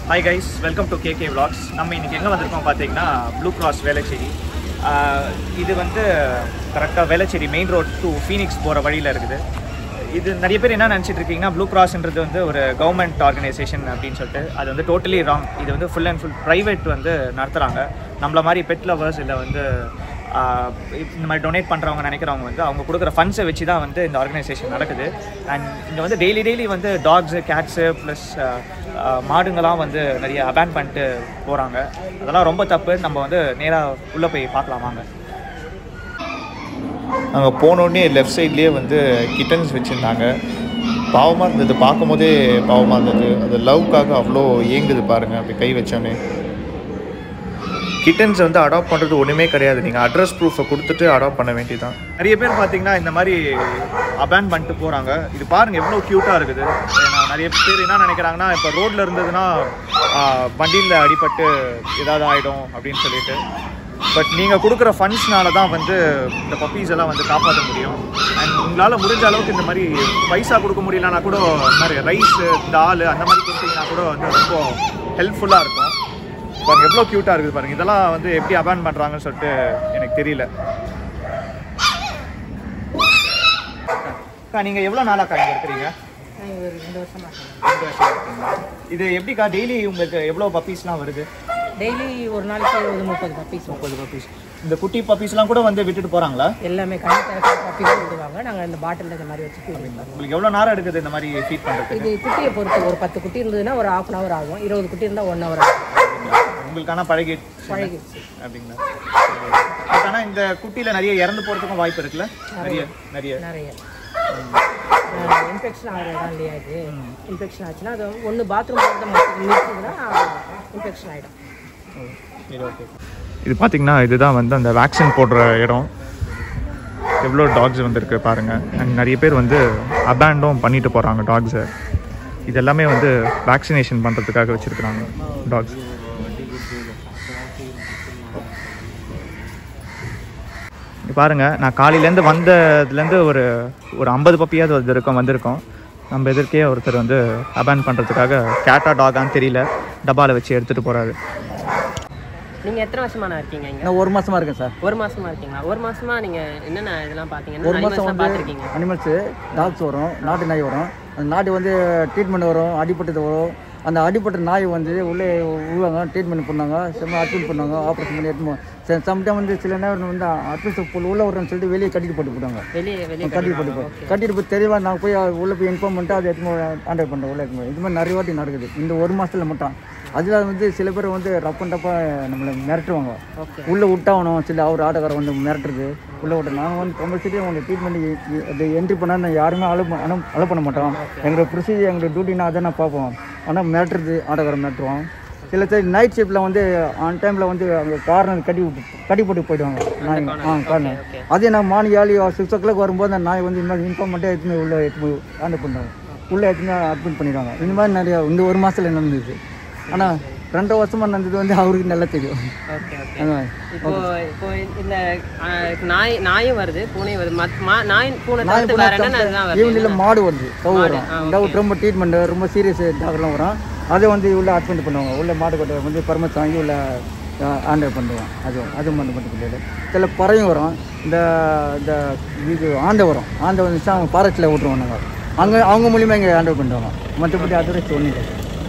Hi guys welcome to KK vlogs நம்ம இன்னைக்கு எங்கே வந்திருக்கோம் பார்த்தீங்கன்னா ப்ளூ கிராஸ் வேளச்சேரி ஆஹ் இது வந்து கரெக்டாக Velachery main road to Phoenix போகிற வழியில் இருக்குது இது நிறைய பேர் என்ன நினச்சிட்டு இருக்கீங்கன்னா ப்ளூ கிராஸ்ன்றது வந்து ஒரு கவர்மெண்ட் ஆர்கனைசேஷன் அப்படின்னு சொல்லிட்டு அது வந்து டோட்டலி ராங் இது வந்து ஃபுல் அண்ட் ஃபுல் ப்ரைவேட் வந்து நடத்துகிறாங்க நம்மள மாதிரி பெட் லவர்ஸ் இல்லை வந்து ஆஹ் இந்த மாதிரி டொனேட் பண்ணுறவங்க நினைக்கிறவங்க வந்து அவங்க கொடுக்குற ஃபண்ட்ஸை வச்சு தான் வந்து இந்த ஆர்கனைசேஷன் நடக்குது அண்ட் இங்கே வந்து டெய்லி டெய்லி வந்து டாக்ஸு கேட்ஸு ப்ளஸ் மாடுங்கெல்லாம் வந்து நிறைய அபேன் பண்ணிட்டு போகிறாங்க அதெல்லாம் ரொம்ப தப்பு நம்ம வந்து நேராக உள்ளே போய் பார்க்கலாம் வாங்க அங்கே போனோடனே லெஃப்ட் சைட்லேயே வந்து கிட்டன்ஸ் வச்சுருந்தாங்க பாவமாக இருந்தது பார்க்கும்போதே பாவமாக இருந்தது அது லவ்க்காக அவ்வளோ ஏங்குது பாருங்கள் அப்படி கை வச்சோன்னே கிட்டன்ஸ் வந்து அடாப்ட் பண்ணுறது ஒன்றுமே கிடையாது நீங்கள் அட்ரஸ் ப்ரூஃபை கொடுத்துட்டு அடாப்ட் பண்ண வேண்டியதான் நிறைய பேர் பார்த்தீங்கன்னா இந்த மாதிரி அபேன் பண்ணிட்டு போகிறாங்க இது பாருங்கள் எவ்வளோ க்யூட்டாக இருக்குது ஏன்னா நிறைய பேர் என்ன நினைக்கிறாங்கன்னா இப்போ ரோட்டில் இருந்ததுன்னா வண்டியில் அடிபட்டு ஏதாவது ஆகிடும் அப்படின்னு சொல்லிட்டு பட் நீங்கள் கொடுக்குற ஃபண்ட்ஸ்னால தான் வந்து இந்த பப்பீஸ் எல்லாம் வந்து காப்பாற்ற முடியும் அண்ட் உங்களால் முடிஞ்ச அளவுக்கு இந்த மாதிரி பைசா கொடுக்க முடியலன்னா கூட இந்த மாதிரி ரைஸு தால் அந்த மாதிரி கொடுத்தீங்கன்னா கூட வந்து ரொம்ப ஹெல்ப்ஃபுல்லாக இருக்கும் பாருங்க எவ்வளோ க்யூட்டாக இருக்குது பாருங்க இதெல்லாம் வந்து எப்படி அபேன் பண்ணுறாங்கன்னு சொல்லிட்டு எனக்கு தெரியல அக்கா நீங்கள் எவ்வளோ நாளாக்கா இங்கே இருக்கிறீங்க ஒரு ரெண்டு வருஷமா ரெண்டு வருஷம் இருக்கீங்களா? இது எப்படிக்கா டெய்லி உங்களுக்கு எவ்வளோ பப்பீஸ்லாம் வருது டெய்லி ஒரு நாளைக்கு ஒரு முப்பது பப்பீஸ் முப்பது பப்பீஸ் இந்த குட்டி பப்பீஸ்லாம் கூட வந்து விட்டுட்டு போகிறாங்களா எல்லாமே கண்ணி திறக்கிற பப்பீஸ் விடுவாங்க நாங்கள் இந்த பாட்டிலில் இந்த மாதிரி வச்சு feed பண்ணுவோம். உங்களுக்கு எவ்வளோ நேரம் எடுக்குது இந்த மாதிரி ஃபீட் பண்ணுறதுக்கு இது குட்டியை பொறுத்து ஒரு பத்து குட்டி இருந்ததுன்னா ஒரு ஹாஃப் அன் ஹவர் ஆகும் இருபது குட்டி இருந்தால் ஒன் ஹவர் ஆகும் உங்களுக்கான பழகி பழகிடுச்சு அப்படிங்களா பட் ஆனால் இந்த குட்டியில் நிறைய இறந்து போகிறதுக்கும் வாய்ப்பு இருக்குல்ல நிறைய நிறைய நிறைய இன்ஃபெக்ஷன் ஆகிற இடம் இல்லையா இது இன்ஃபெக்ஷன் ஆச்சுன்னா அது ஒன்று பாத்ரூம் போகிறது நிறுத்துதுன்னா இன்ஃபெக்ஷன் ஆகிடும் இது பார்த்தீங்கன்னா இதுதான் வந்து அந்த வேக்சின் போடுற இடம் எவ்வளோ டாக்ஸ் வந்திருக்கு பாருங்கள் அண்ட் நிறைய பேர் வந்து அபேண்டும் பண்ணிட்டு போகிறாங்க டாக்ஸை இது எல்லாமே வந்து வேக்சினேஷன் பண்ணுறதுக்காக வச்சுருக்குறாங்க டாக்ஸ் இங்க பாருங்க நான் காலையிலேருந்து வந்ததுலேருந்து ஒரு ஒரு ஐம்பது பப்பியாவது வந்திருக்கோம் வந்திருக்கோம் நம்ம எதிர்க்கே ஒருத்தர் வந்து அபேன் பண்ணுறதுக்காக கேட்டா டாகான்னு தெரியல டப்பாவில் வச்சு எடுத்துகிட்டு போகிறாரு நீங்க எத்தனை வருஷமா நான் இருக்கீங்க இங்க நான் ஒரு மாசமா இருக்கேன் சார் ஒரு மாசமா இருக்கீங்களா ஒரு மாசமா நீங்க என்னென்ன இதெல்லாம் ஒரு பாத்தீங்கன்னா மாசம் அனிமல்ஸ்லாம் வந்து பார்த்துருக்கீங்க அனிமல்ஸு டாக்ஸ் வரும் நாட்டு நாய் வரும் அந்த நாட்டு வந்து ட்ரீட்மெண்ட் வரும் அடிபட்டது வரும் அந்த அடிபட்ட நாய் வந்து உள்ளே விழுவாங்க ட்ரீட்மெண்ட் பண்ணாங்க செம்ம அட்மிட் பண்ணாங்க ஆப்ரேஷன் பண்ணி எடுத்து சம்டைம் வந்து சில நேரம் வந்து அட்மிட் உள்ள விட்றேன்னு சொல்லிட்டு வெளியே கட்டிட்டு போட்டு போட்டாங்க வெளியே வெளியே கட்டிட்டு போட்டு போ கட்டிட்டு போய் தெளிவாக நான் போய் உள்ளே போய் இன்ஃபார்ம் பண்ணிட்டு அதை எடுத்து ஆண்டர் பண்ணுறேன் உள்ளே எடுத்து இது மாதிரி நிறைய வாட்டி நடக்குது இந்த ஒரு மாசத்துல மட்டும் அதில் வந்து சில பேர் வந்து ரப் அண்ட் டப்பாக நம்மளை மிரட்டுவாங்க உள்ளே விட்டாகணும் சில அவர் ஆட்டோக்காரர் வந்து மிரட்டுறது உள்ளே விட்டு நாங்கள் வந்து கம்பல்சரி அவங்க ட்ரீட்மெண்ட் அது என்ட்ரி பண்ணால் நான் யாருமே அலோ அலோ அலோ பண்ண மாட்டோம் எங்களோட ப்ரொசீஜர் எங்களோட டியூட்டினா அதை நான் பார்ப்போம் ஆனால் மிரட்டுறது ஆட்டோக்காரர் மிரட்டுவோம் சில பேர் நைட் ஷிஃப்ட்டில் வந்து ஆன் டைமில் வந்து அவங்க கார்னர் கட்டி விட்டு கட்டி போட்டு போயிடுவாங்க நாய் ஆ கார்னர் அதே நான் morning early six o'clock வரும்போது அந்த நாய் வந்து இந்த மாதிரி இன்ஃபார்ம் பண்ணிட்டு எடுத்துன்னு உள்ளே எடுத்து போய் ஹேண்டில் பண்ணுறாங்க உள்ளே எடுத்துன்னு அட்மிட் பண்ணிடுவாங்க இந்த மாதிரி நிறையா இந்த ஒரு மாதத்தில் நடந்தது ஆனால் ரெண்டு வருஷமாக நடந்தது வந்து அவருக்கு நல்லா தெரியும் ஓகே ஓகே அந்த மாதிரி இப்போ இப்போ இந்த ஆ, நாய் நாயும் வருது பூனையும் வருது மத் மா- நாய் பூனை நாய் தவிர்த்து வேற என்னென்ன இதெல்லாம் வருது ஈவினில் மாடு வருது கவு வரும் டவுட் ரொம்ப ட்ரீட்மெண்ட் ரொம்ப சீரியஸ் டாக்டர்லாம் வரும் அதை வந்து உள்ள அட்மிட் பண்ணுவாங்க உள்ள மாடு கொட்டை வந்து பர்மத் வாங்கி உள்ள ஆண்டர் பண்ணுவாங்க அதுவும் அது மட்டும் மட்டும் கிடையாது சில பறவையும் வரும் இந்த இந்த இது ஆண்டை வரும் ஆண்டை வந்துச்சா அவங்க ஃபாரஸ்ட்டில் விட்ருவோம் நாங்கள் அங்கே அவங்க மூலியமாக இங்கே ஆண்டர் பண்ணுவாங்க மற்றபடி அதுவரை சொன்னீங்க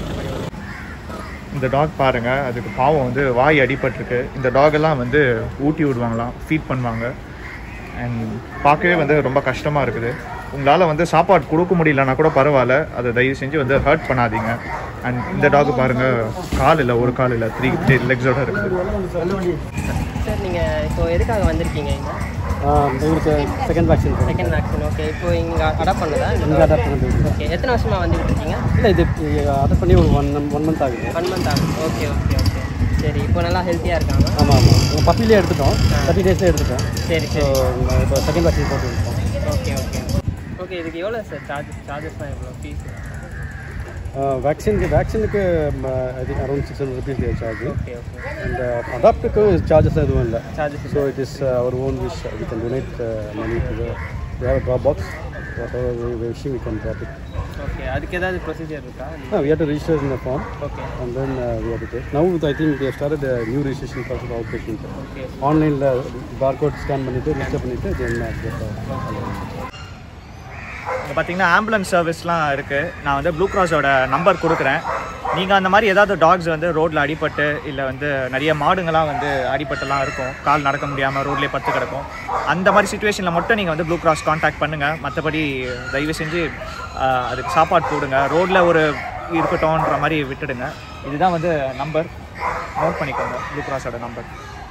இந்த டாக் பாருங்க அதுக்கு பாவம் வந்து வாய் அடிபட்டிருக்கு இந்த டாக் எல்லாம் வந்து ஊட்டி விடுவாங்களாம் ஃபீட் பண்ணுவாங்க அண்ட் பார்க்கவே வந்து ரொம்ப கஷ்டமாக இருக்குது உங்களால் வந்து சாப்பாடு கொடுக்க முடியலன்னா கூட பரவாயில்ல அதை தயவு செஞ்சு வந்து ஹர்ட் பண்ணாதீங்க அண்ட் இந்த டாக் பாருங்க கால் இல்லை ஒரு கால் இல்லை த்ரீ த்ரீ லெக்ஸோட இருக்குது சார் நீங்க இப்போ எதுக்காக வந்திருக்கீங்க இங்க இவருக்கு second vaccine second vaccine okay இப்போ இங்க அடாப்ட் பண்ணதா அடாப்ட் பண்ணுறது ஓகே எத்தனை வருஷமா வந்துட்டு இருக்கீங்க இல்லை இது அடாப்ட் பண்ணி ஒரு ஒன் ஒன் மந்த் ஆகுது ஒன் மந்த் ஆகும் ஓகே ஓகே ஓகே சரி இப்போ நல்லா ஹெல்த்தியா இருக்காங்க ஆமாம் ஆமாம் பப்பிலே எடுத்துட்டோம் தேர்ட்டி டேஸில் எடுத்துட்டோம் சரி ஸோ சரி இப்போ செகண்ட் வேக்சின் போட்டுருக்கோம் ஓகே ஓகே ஓகே இதுக்கு எவ்வளோ சார் சார்ஜஸ் சார்ஜஸ்லாம் எவ்வளோ ஃபீஸ் வேக்சினுக்கு வேக்சினுக்கு I think around six hundred rupees charge okay okay and அடாப்டுக்கு சார்ஜஸ் எதுவும் இல்லை charges so it is our own wish we can donate money to we have drop box whatever we we issue, we can drop it. Okay அதுக்கு ஏதாவது procedure இருக்கா No, we have to register in the form okay and then uh, we have to take. Now I think they have started a new registration process for outpatient. Okay. Online uh, barcode scan பண்ணிட்டு register பண்ணிட்டு then uh, get, uh, இங்கே பார்த்தீங்கன்னா ambulance சர்வீஸ்லாம் இருக்குது நான் வந்து blue கிராஸோட number கொடுக்குறேன் நீங்கள் அந்த மாதிரி ஏதாவது டாக்ஸ் வந்து ரோட்டில் அடிபட்டு இல்லை வந்து நிறைய மாடுங்களாம் வந்து அடிபட்டுலாம் இருக்கும் கால் நடக்க முடியாமல் ரோட்லேயே பத்து கிடக்கும் அந்த மாதிரி சுச்சுவேஷனில் மட்டும் நீங்கள் வந்து ப்ளூ கிராஸ் காண்டாக்ட் பண்ணுங்கள் மற்றபடி தயவு செஞ்சு ஆஹ், அதுக்கு சாப்பாடு போடுங்க ரோட்டில் ஒரு இருக்கட்டும்ன்ற மாதிரி விட்டுடுங்க இதுதான் வந்து நம்பர் நோட் பண்ணிக்கோங்க ப்ளூ கிராஸோட நம்பர்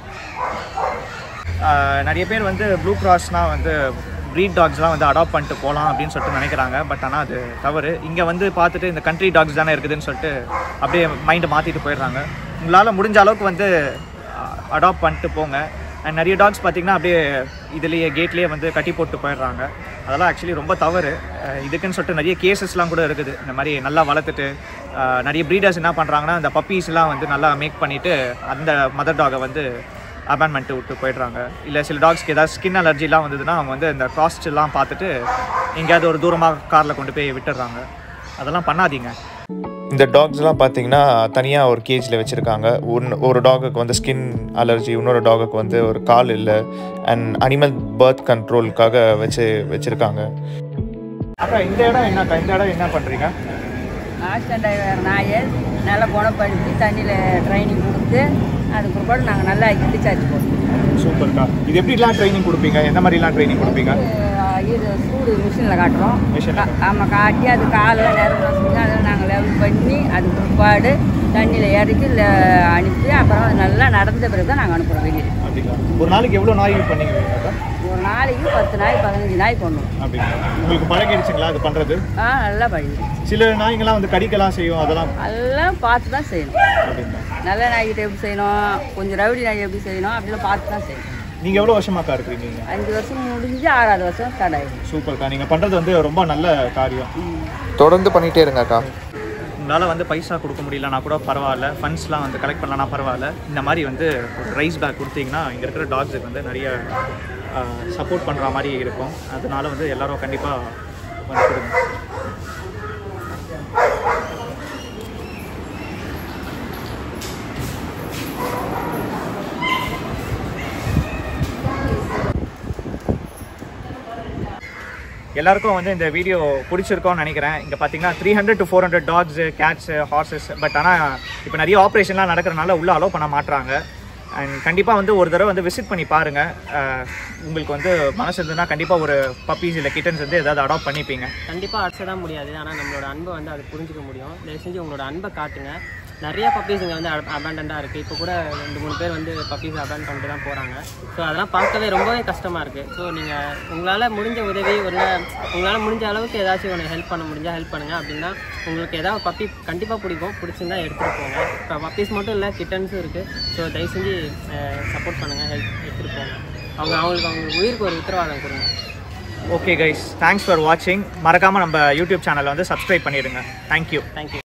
ஆஹ் நிறைய பேர் வந்து ப்ளூ கிராஸ்னால் வந்து ப்ரீட் டாக்ஸ்லாம் வந்து அடாப்ட் பண்ணிட்டு போகலாம் அப்படின்னு சொல்லிட்டு நினைக்கிறாங்க பட் ஆனால் அது தவறு இங்கே வந்து பார்த்துட்டு இந்த கண்ட்ரி டாக்ஸ் தானே இருக்குதுன்னு சொல்லிட்டு அப்படியே மைண்டை மாற்றிட்டு போயிடுறாங்க உங்களால் முடிஞ்ச அளவுக்கு வந்து அடாப்ட் பண்ணிட்டு போங்க அண்ட் நிறைய டாக்ஸ் பார்த்தீங்கன்னா அப்படியே இதுலேயே கேட்லேயே வந்து கட்டி போட்டு போயிடுறாங்க அதெல்லாம் ஆக்சுவலி ரொம்ப தவறு அஹ் இதுக்குன்னு சொல்லிட்டு நிறைய கேசஸ்லாம் கூட இருக்குது இந்த மாதிரி நல்லா வளர்த்துட்டு அஹ் நிறைய ப்ரீடர்ஸ் என்ன பண்ணுறாங்கன்னா அந்த பப்பீஸ்லாம் வந்து நல்லா மேக் பண்ணிவிட்டு அந்த மதர் டாகை வந்து அபான்மெண்ட்டு விட்டு போயிடுறாங்க இல்லை சில டாக்ஸ்க்கு ஏதாவது ஸ்கின் அலர்ஜிலாம் வந்ததுன்னா அவங்க வந்து இந்த காஸ்ட்லாம் பார்த்துட்டு எங்கேயாவது ஒரு தூரமாக காரில் கொண்டு போய் விட்டுடுறாங்க அதெல்லாம் பண்ணாதீங்க இந்த டாக்ஸ்லாம் பார்த்தீங்கன்னா தனியாக ஒரு கேஜில் வச்சுருக்காங்க ஒன்று ஒரு டாகுக்கு வந்து ஸ்கின் அலர்ஜி இன்னொரு டாகுக்கு வந்து ஒரு கால் இல்லை அண்ட் அனிமல் பர்த் கண்ட்ரோலுக்காக வச்சு வச்சுருக்காங்க அக்கா இந்த இடம் என்னக்கா இந்த இடம் என்ன பண்ணுறீங்க ஆக்சிடென்ட் ஆகிற நாயை நல்லா குணப்படுத்தி தண்ணியில் ட்ரைனிங் கொடுத்து அதுக்கு பிற்பாடு நாங்கள் நல்லா டிஸ்சார்ஜ் போடுவோம் சூப்பர்க்கா இது எப்படிலாம் ட்ரைனிங் கொடுப்பீங்க எந்த மாதிரிலாம் ட்ரைனிங் கொடுப்பீங்க அஹ் இது சூடு மிஷினில் காட்டுறோம் Machine ல. ஆமாம் காட்டி அது காலில் நேரம் சொல்லி அதை நாங்கள் லெவல் பண்ணி அதுக்கு பிற்பாடு தண்ணியில் இறக்கி ல- அனுப்பி அப்புறம் அது நல்லா நடந்த பிறகு தான் நாங்கள் அனுப்புகிறோம் வெளியே அப்படிங்களா ஒரு நாளைக்கு எவ்வளோ நாய் பண்ணீங்க அக்கா ஒரு நாளைக்கு பத்து நாய் பதினஞ்சு நாய் பண்ணுவோம் அப்படிங்களா உங்களுக்கு பழகிடுச்சுங்களா அது பண்ணுறது ஆ நல்லா பழகி சில நாய்ங்களாம் வந்து கடிக்கலாம் செய்யும் அதெல்லாம் எல்லாம் பார்த்து தான் செய்யணும் அப்படிங்களா நல்ல நாய்கிட்ட எப்படி செய்யணும் கொஞ்சம் ரவுடி நாய் எப்படி செய்யணும் அப்படிலாம் பார்த்து தான் செய்யணும் நீங்கள் எவ்வளோ வருஷமாக்கா இருக்கிறீங்க நீங்க? அஞ்சு வருஷம் முடிஞ்சு ஆறாவது வருஷம் ஸ்டார்ட் ஆகிடும் சூப்பர்க்கா நீங்கள் பண்ணுறது வந்து ரொம்ப நல்ல காரியம் தொடர்ந்து பண்ணிகிட்டே இருங்கக்கா உங்களால் வந்து பைசா கொடுக்க முடியலனா கூட பரவாயில்ல ஃபண்ட்ஸ்லாம் வந்து கலெக்ட் பண்ணலனா பரவாயில்ல இந்த மாதிரி வந்து ஒரு ரைஸ் பேக் கொடுத்தீங்கன்னா இங்கே இருக்கிற டாக்ஸுக்கு வந்து நிறைய சப்போர்ட் பண்ணுற மாதிரி இருக்கும் அதனால வந்து எல்லாரும் கண்டிப்பாக வந்து கொடுங்க எல்லாருக்கும் வந்து இந்த வீடியோ பிடிச்சிருக்கோம்னு நினைக்கிறேன் இங்கே பார்த்தீங்கன்னா three hundred to four hundred dogs cats horses but ஆனால் இப்போ நிறைய ஆப்ரேஷன்லாம் நடக்கிறனால உள்ளே அலோவ் பண்ண மாட்றாங்க அண்ட் கண்டிப்பாக வந்து ஒரு தடவை வந்து விசிட் பண்ணி பாருங்கள் உங்களுக்கு வந்து மனசு இருந்ததுன்னா கண்டிப்பாக ஒரு பப்பீஸ் இல்லை கிட்டன்ஸ் வந்து ஏதாவது அடாப்ட் பண்ணிப்பீங்க கண்டிப்பாக அடிச்ச தான் முடியாது ஆனால் நம்மளோட அன்பை வந்து அது புரிஞ்சுக்க முடியும் தயவு செஞ்சு உங்களோட அன்பை காட்டுங்க நிறைய பப்பீஸ் இங்கே வந்து அபேண்டண்டாக இருக்குது இப்போ கூட ரெண்டு மூணு பேர் வந்து பப்பீஸ் அபேண்ட் பண்ணிட்டு தான் போகிறாங்க ஸோ அதெல்லாம் பார்க்கவே ரொம்பவே கஷ்டமாக இருக்குது ஸோ நீங்கள் உங்களால் முடிஞ்ச உதவி ஒரு உங்களால் முடிஞ்ச அளவுக்கு ஏதாச்சும் ஒன்று ஹெல்ப் பண்ண முடிஞ்சால் ஹெல்ப் பண்ணுங்கள் அப்படின்னா உங்களுக்கு ஏதாவது பப்பி கண்டிப்பாக பிடிக்கும் பிடிச்சிருந்தா எடுத்துகிட்டு போங்க இப்போ பப்பீஸ் மட்டும் இல்லை கிட்டன்ஸும் இருக்குது ஸோ தயவு செஞ்சு சப்போர்ட் பண்ணுங்கள் ஹெல்ப் எடுத்துகிட்டு போங்க அவங்க அவங்களுக்கு அவங்க உயிருக்கு ஒரு உத்தரவாதம் கொடுங்க ஓகே கைஸ் தேங்க்ஸ் ஃபார் வாட்சிங் மறக்காமல் நம்ம யூடியூப் சேனலை வந்து சப்ஸ்கிரைப் பண்ணிடுங்க தேங்க்யூ தேங்க்யூ